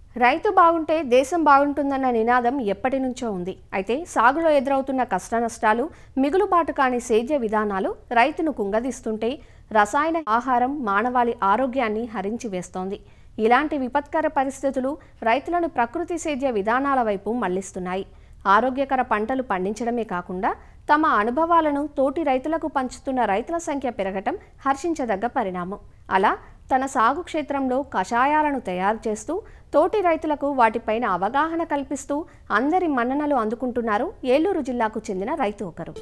రైతు బాగుంటే దేశం బాగుంటుందన్న నినాదం ఎప్పటి నుంచో ఉంది అయితే సాగులో ఎదురవుతున్న కష్టనష్టాలు మిగులుబాటు కాని సేద్య విధానాలు రైతును కుంగదీస్తుంటే రసాయన ఆహారం మానవాళి ఆరోగ్యాన్ని హరించి వేస్తోంది ఇలాంటి విపత్కర పరిస్థితులు రైతులను ప్రకృతి సేద్య విధానాల వైపు మళ్లిస్తున్నాయి ఆరోగ్యకర పంటలు పండించడమే కాకుండా తమ అనుభవాలను తోటి రైతులకు పంచుతున్న రైతుల సంఖ్య పెరగటం హర్షించదగ్గ పరిణామం అలా తన సాగు క్షేత్రంలో కషాయాలను తయారు చేస్తూ తోటి రైతులకు వాటిపైన అవగాహన కల్పిస్తూ అందరి మన్ననలు అందుకుంటున్నారు ఏలూరు జిల్లాకు చెందిన రైతు ఒకరు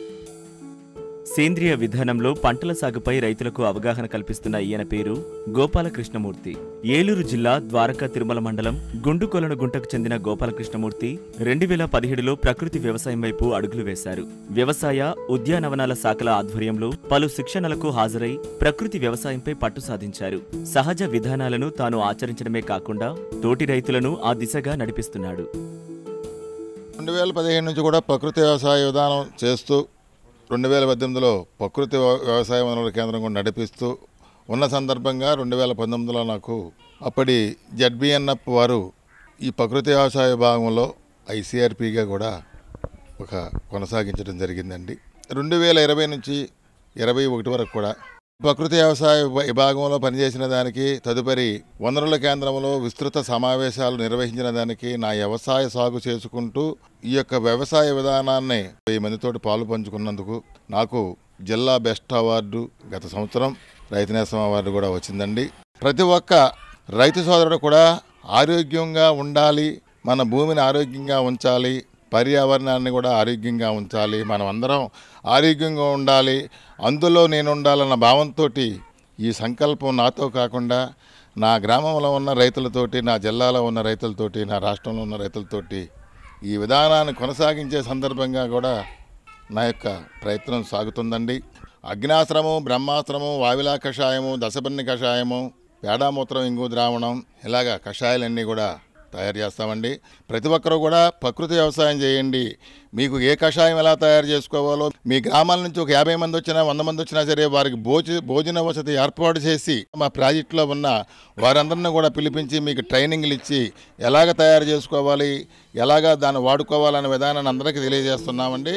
సేంద్రియ విధానంలో పంటల సాగుపై రైతులకు అవగాహన కల్పిస్తున్న ఈయన పేరు గోపాలకృష్ణమూర్తి ఏలూరు జిల్లా ద్వారకా తిరుమల మండలం గుండుకొలను గుంటకు చెందిన గోపాలకృష్ణమూర్తి రెండు వేల పదిహేడులో ప్రకృతి వ్యవసాయం వైపు అడుగులు వేశారు వ్యవసాయ ఉద్యానవనాల శాఖల ఆధ్వర్యంలో పలు శిక్షణలకు హాజరై ప్రకృతి వ్యవసాయంపై పట్టు సాధించారు సహజ విధానాలను తాను ఆచరించడమే కాకుండా తోటి రైతులను ఆ దిశగా నడిపిస్తున్నాడు రెండు వేల పదిహేను నుంచి కూడా ప్రకృతి వ్యవసాయ విధానం చేస్తూ రెండు వేల పద్దెనిమిదిలో ప్రకృతి వ్య- వ్యవసాయ వనరుల కేంద్రం కూడా నడిపిస్తూ ఉన్న సందర్భంగా రెండు వేల పంతొమ్మిదిలో నాకు అప్పటి జడ్బిఎన్ఎఫ్ వారు ఈ ప్రకృతి వ్యవసాయ విభాగంలో ఐసీఆర్పిగా కూడా ఒక కొనసాగించడం జరిగిందండి రెండు వేల ఇరవై నుంచి ఇరవై ఒకటి వరకు కూడా ప్రకృతి వ్యవసాయ విభా- విభాగంలో పనిచేసిన దానికి తదుపరి వనరుల కేంద్రంలో విస్తృత సమావేశాలు నిర్వహించిన దానికి నా వ్యవసాయ సాగు చేసుకుంటూ ఈ యొక్క వ్యవసాయ విధానాన్ని వెయ్యి మందితోటి పాలు పంచుకున్నందుకు నాకు జిల్లా బెస్ట్ అవార్డు గత సంవత్సరం రైతు నేస్తం అవార్డు కూడా వచ్చిందండి ప్రతి ఒక్క రైతు సోదరుడు కూడా ఆరోగ్యంగా ఉండాలి మన భూమిని ఆరోగ్యంగా ఉంచాలి పర్యావరణాన్ని కూడా ఆరోగ్యంగా ఉంచాలి మనం అందరం ఆరోగ్యంగా ఉండాలి అందులో నేను ఉండాలన్న భావంతో ఈ సంకల్పం నాతో కాకుండా నా గ్రామంలో ఉన్న రైతులతోటి నా జిల్లాలో ఉన్న రైతులతోటి నా రాష్ట్రంలో ఉన్న రైతులతోటి ఈ విధానాన్ని కొనసాగించే సందర్భంగా కూడా నా యొక్క ప్రయత్నం సాగుతుందండి అగ్నాశ్రము బ్రహ్మాస్త్రము వావిలా కషాయము దశబన్ని కషాయము పేడామూత్రం ఇంగు ద్రావణం ఇలాగా కషాయాలన్నీ కూడా తయారు చేస్తామండి ప్రతి ఒక్కరూ కూడా ప్రకృతి వ్యవసాయం చేయండి మీకు ఏ కషాయం ఎలా తయారు చేసుకోవాలో మీ గ్రామాల నుంచి ఒక యాభై మంది వచ్చినా వంద మంది వచ్చినా సరే వారికి భోజ భోజన వసతి ఏర్పాటు చేసి మా ప్రాజెక్టులో ఉన్న వారందరిని కూడా పిలిపించి మీకు ట్రైనింగ్లు ఇచ్చి ఎలాగ తయారు చేసుకోవాలి ఎలాగ దాన్ని వాడుకోవాలనే విధానాన్ని అందరికీ తెలియజేస్తున్నామండి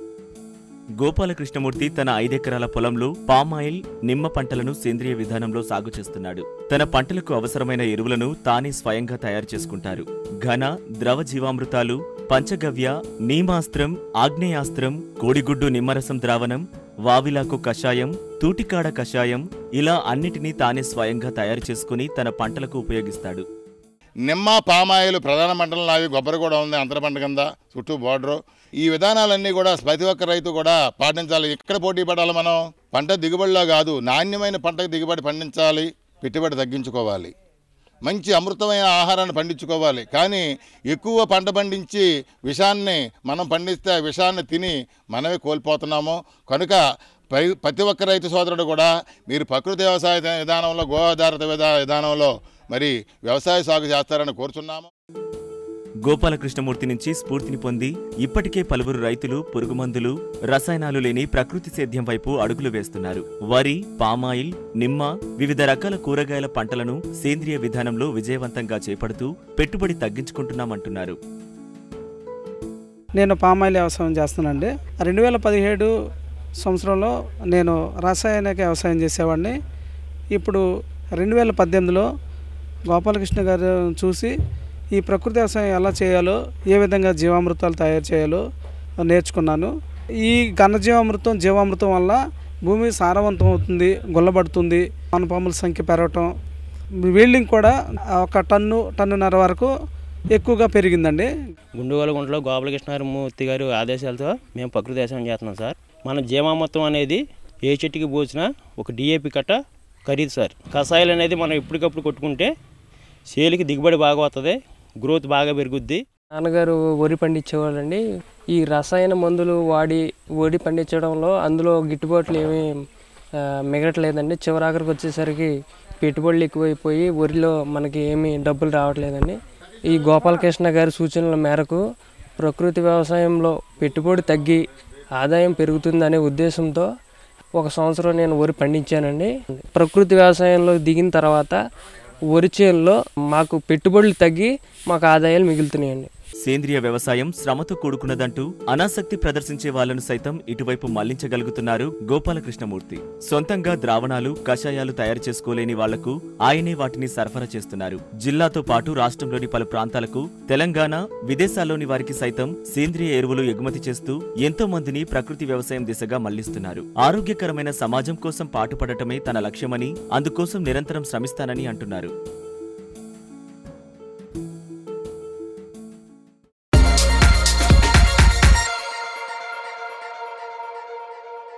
గోపాలకృష్ణమూర్తి తన ఐదెకరాల పొలంలో పామాయిల్ నిమ్మ పంటలను సేంద్రియ విధానంలో సాగు చేస్తున్నాడు తన పంటలకు అవసరమైన ఎరువులను తానే స్వయంగా తయారు చేసుకుంటారు ఘన ద్రవ జీవామృతాలు పంచగవ్య నీమాస్త్రం ఆగ్నేయాస్త్రం కోడిగుడ్డు నిమ్మరసం ద్రావణం వావిలాకు కషాయం తూటికాడ కషాయం ఇలా అన్నిటినీ తానే స్వయంగా తయారు చేసుకుని తన పంటలకు ఉపయోగిస్తాడు నిమ్మ పామాయిల్ ప్రధాన పంటలు నావి కొబ్బరి కూడా ఉంది అంతర పంట కింద చుట్టూ బార్డరు ఈ విధానాలన్నీ కూడా ప్రతి ఒక్క రైతు కూడా పాటించాలి ఎక్కడ పోటీ పడాలి మనం పంట దిగుబడిలో కాదు నాణ్యమైన పంటకు దిగుబడి పండించాలి పెట్టుబడి తగ్గించుకోవాలి మంచి అమృతమైన ఆహారాన్ని పండించుకోవాలి కానీ ఎక్కువ పంట పండించి విషాన్ని మనం పండిస్తే ఆ విషాన్ని తిని మనమే కోల్పోతున్నాము కనుక పై- ప్రతి ఒక్క రైతు సోదరుడు కూడా మీరు ప్రకృతి వ్యవసాయ విధానంలో గో ఆధారిత విధా విధానంలో మరి వ్యవసాయ సాగు చేస్తారని కోరుచున్నాము గోపాలకృష్ణమూర్తి నుంచి స్ఫూర్తిని పొంది ఇప్పటికే పలువురు రైతులు పురుగుమందులు రసాయనాలు లేని ప్రకృతి సేద్యం వైపు అడుగులు వేస్తున్నారు వరి పామాయిల్ నిమ్మ వివిధ రకాల కూరగాయల పంటలను సేంద్రియ విధానంలో విజయవంతంగా చేపడుతూ పెట్టుబడి తగ్గించుకుంటున్నామంటున్నారు నేను పామాయిల్ వ్యవసాయం చేస్తానండి రెండు వేల పదిహేడు సంవత్సరంలో నేను రాసాయనిక వ్యవసాయం చేసేవాడిని ఇప్పుడు రెండు వేల పద్దెనిమిదిలో గోపాలకృష్ణ గారు చూసి ఈ ప్రకృతి వ్యవసాయం ఎలా చేయాలో ఏ విధంగా జీవామృతాలు తయారు చేయాలో నేర్చుకున్నాను ఈ ఘనజీవామృతం జీవామృతం వల్ల భూమి సారవంతం అవుతుంది గుల్లబడుతుంది పాముల సంఖ్య పెరగటం వీల్డింగ్ కూడా ఒక టన్ను టన్నున్నర వరకు ఎక్కువగా పెరిగిందండి గుండుగోల గుంటలో గోపాలకృష్ణమూర్తి గారి ఆదేశాలతో మేము ప్రకృతి వ్యవసాయం చేస్తున్నాం సార్ మన జీవామృతం అనేది ఏ చెట్టుకి పోసినా ఒక డిఏపి కట్ట ఖరీదు సార్ కషాయాలు అనేది మనం ఎప్పటికప్పుడు కొట్టుకుంటే సేలికి దిగుబడి బాగా వస్తుంది గ్రోత్ బాగా పెరుగుద్ది నాన్నగారు వరి పండించేవాళ్ళండి ఈ రసాయన మందులు వాడి వరి పండించడంలో అందులో గిట్టుబాట్లు ఏమీ ఆ, మిగలట్లేదండి చివరాఖరికి వచ్చేసరికి పెట్టుబడులు ఎక్కువైపోయి వరిలో మనకి ఏమీ డబ్బులు రావట్లేదండి ఈ గోపాలకృష్ణ గారి సూచనల మేరకు ప్రకృతి వ్యవసాయంలో పెట్టుబడి తగ్గి ఆదాయం పెరుగుతుందనే ఉద్దేశంతో ఒక సంవత్సరం నేను వరి పండించానండి ప్రకృతి వ్యవసాయంలో దిగిన తర్వాత వరి చేనులో మాకు పెట్టుబడులు తగ్గి మాకు ఆదాయాలు మిగులుతున్నాయండి సేంద్రియ వ్యవసాయం శ్రమతో కూడుకున్నదంటూ అనాసక్తి ప్రదర్శించే వాళ్లను సైతం ఇటువైపు మళ్లించగలుగుతున్నారు గోపాలకృష్ణమూర్తి సొంతంగా ద్రావణాలు కషాయాలు తయారు చేసుకోలేని వాళ్లకు ఆయనే వాటిని సరఫరా చేస్తున్నారు జిల్లాతో పాటు రాష్ట్రంలోని పలు ప్రాంతాలకు తెలంగాణ విదేశాల్లోని వారికి సైతం సేంద్రియ ఎరువులు ఎగుమతి చేస్తూ ఎంతో మందిని ప్రకృతి వ్యవసాయం దిశగా మళ్లిస్తున్నారు ఆరోగ్యకరమైన సమాజం కోసం పాటుపడటమే తన లక్ష్యమని అందుకోసం నిరంతరం శ్రమిస్తానని అంటున్నారు